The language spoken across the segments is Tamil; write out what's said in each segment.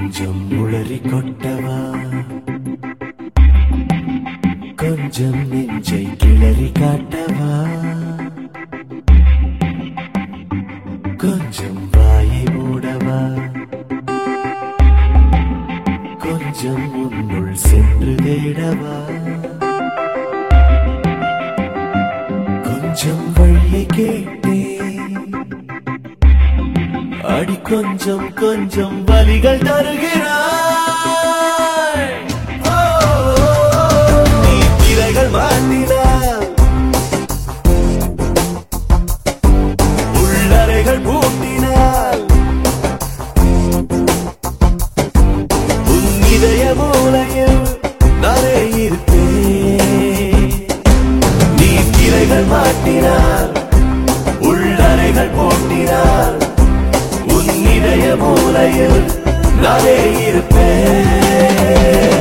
கொஞ்சம் உளறி கொட்டவா கொஞ்சம் நெஞ்சை கிளறி காட்டவா கொஞ்சம் வாயை மூடவா கொஞ்சம் உன்னுள் சென்று தேடவா கொஞ்சம் வழியை கேட்டேன் அடி கொஞ்சம் கொஞ்சம் வலிகள் தருகிறாய் ஓ, நீ திரைகள் மாட்டினாய் உள்ளறைகள் பூட்டினாய் உன் இதய மூலையில் நானே இருப்பேன் நீ திரைகள் மாட்டினார் உள்ளறைகள் போட்டினார் உன் இதய மூலையில் நானே இருப்பேன்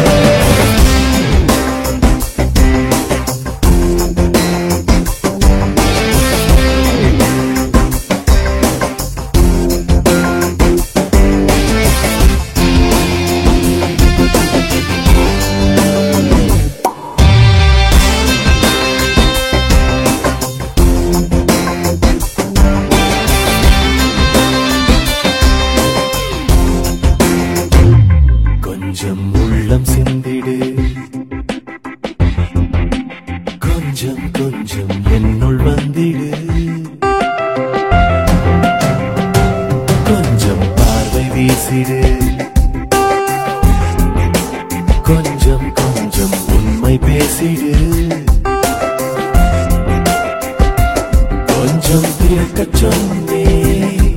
கொஞ்சம் உள்ளம் சிந்திடு கொஞ்சம் கொஞ்சம் என்னுள் வந்திடு கொஞ்சம் பார்வை வீசிடு கொஞ்சம் கொஞ்சம் உண்மை பேசிடு கொஞ்சம் திறக்கச் சொன்னேன்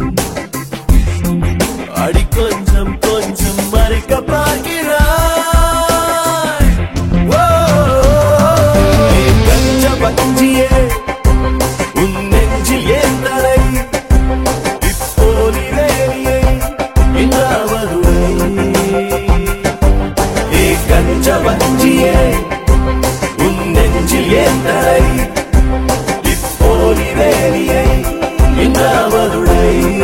அடி கொஞ்சம் கொஞ்சம் மறைக்க பார்க்கிறாய் ஓ, நீ கஞ்ச பஞ்சியே உன் நெஞ்சில் ஏன் தலை இப்போது வேலியை இன்னாவதுரை நீ கஞ்ச பஞ்சியே உன் நெஞ்சில் ஏன் தலை இப்போது வேலியை இன்னாவதுரை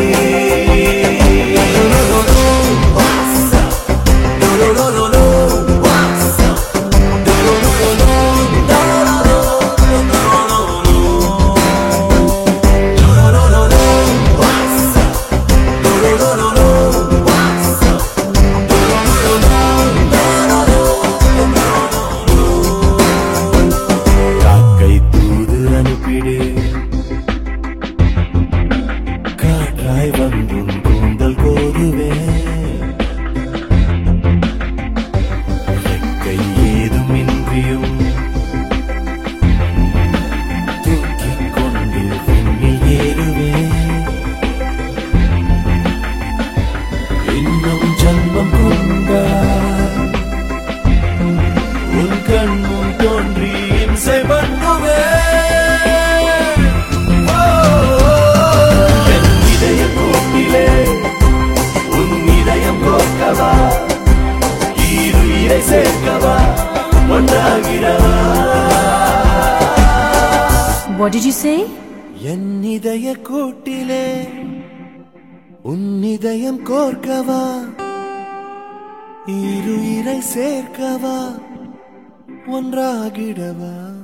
காக்கை தூது அனுப்பிடு காற்றாய் வந்தும் கூந்தல் கோதுவே ரெக்கை ஏதுமின்றியும் தூக்கிக் கொண்டு விண்ணில் ஏறுவேன் இன்னும் ஜன்மம் கொண்டா உன் கண் முன் தோன்றி இம்சை பண்ணுவேன் ஓ, என் இதய கூட்டிலே உன் இதயம் கோர்க்கவா ஈருயிரை சேர்க்கவா ஒன்றாகிறவா What did you say? என் இதய கூட்டிலே உன் இதயம் கோர்க்கவா இருயிரை சேர்க்கவா ஒன்றாகிடவா